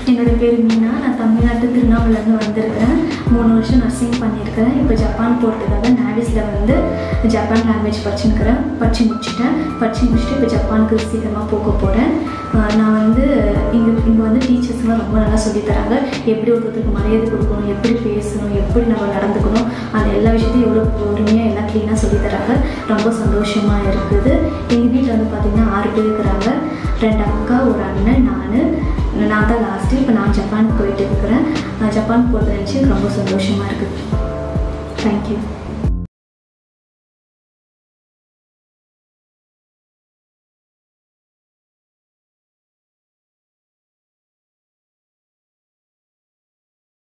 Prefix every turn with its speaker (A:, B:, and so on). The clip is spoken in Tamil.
A: என்னோட பேர் மீனா நான் தமிழ்நாட்டு திருவண்ணாமலேருந்து வந்திருக்கிறேன் மூணு வருஷம் நர்சிங் பண்ணியிருக்கிறேன் இப்போ ஜப்பான் போகிறதுக்காக நாவிஸில் வந்து ஜப்பான் லாங்குவேஜ் படிச்சுருக்கிறேன் படித்து முடிச்சிட்டேன் படித்து முடிச்சுட்டு இப்போ ஜப்பானுக்கு சீக்கிரமாக போக போகிறேன் நான் வந்து இங்கே இங்கே வந்து டீச்சர்ஸ்லாம் ரொம்ப நல்லா சொல்லித் தராங்க எப்படி ஒருத்தருக்கு மரியாதை கொடுக்கணும் எப்படி பேசணும் எப்படி நம்ம நடந்துக்கணும் அந்த எல்லா விஷயத்தையும் எவ்வளோ பொறுமையாக எல்லாம் க்ளீனாக சொல்லித் தராங்க ரொம்ப சந்தோஷமாக இருக்குது எங்கள் வீட்டில் வந்து பார்த்திங்கன்னா ஆறு பேர் இருக்கிறாங்க ரெண்டு அக்கா ஒரு அண்ணன் நான் நான் தான் லாஸ்ட்டு இப்போ நான் ஜப்பானுக்கு போயிட்டு இருக்கிறேன் நான் ஜப்பான் போகிறது நினச்சி ரொம்ப சந்தோஷமாக இருக்குது தேங்க்யூ